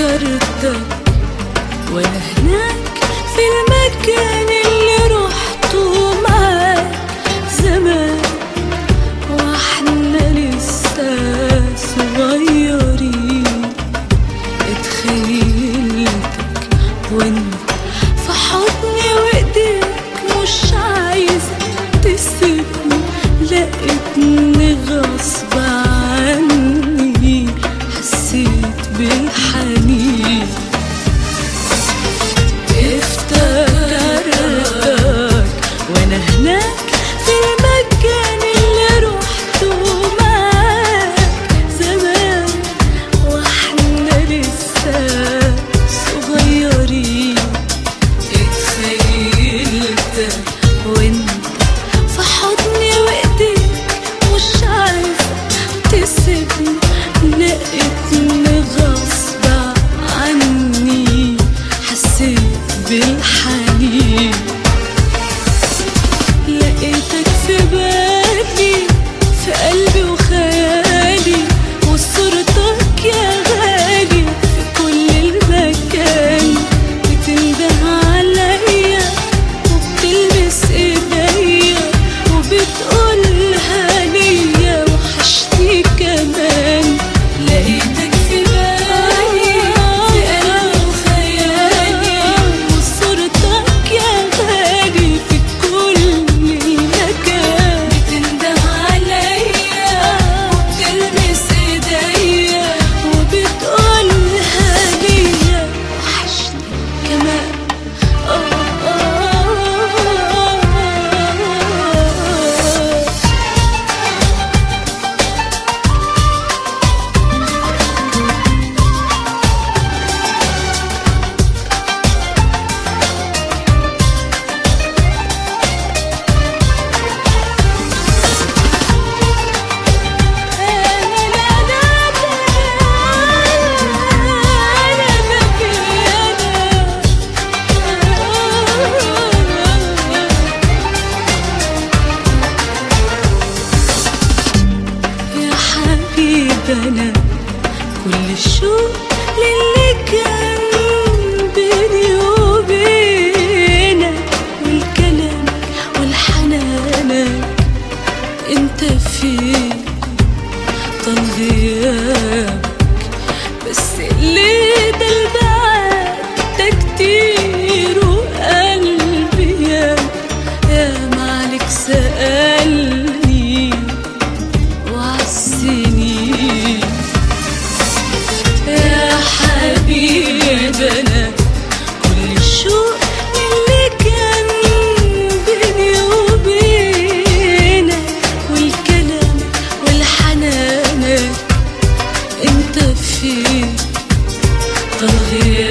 افتكرتك وانا هناك في المكان اللي رحته معاك زمان واحنا لسه صغيرين اتخيلتك وانت في حضني وايديك مش عايزة تسيبني لقيتني غصب عني حسيت بالحنين افتكرتك وانا هناك في المكان اللي رحته معاك زمان واحنا لسه صغيرين اتخيلتك وانت في حضني وايديك مش عايزة تسيبني لقيتني غصب عني حسيت بالحنين لقيتك في بالي في قلبي وخيالي وصورتك يا غالي في كل المكان بتنده عليا وبتلمس ايديا وبتقولها ليا وحشتي كمان لقيتك في بالي في قلبي وخيالي وصورتك يا غالي في كل مكان بتنده عليا وبتلمس ايديا وبتقولها ليا وحشتي كمان آه يا حبيب انا كل الشوق للي كان بيني وبينك والكلام والحنانك انت فين طال غيابك بس اللي ده البعد ده كتير وقلبي يا يا معلك سألني وعالسنين يا حبيب انا كل الشوق اللي كان بيني وبينك والكلام والحنانك انت فين طال غيابك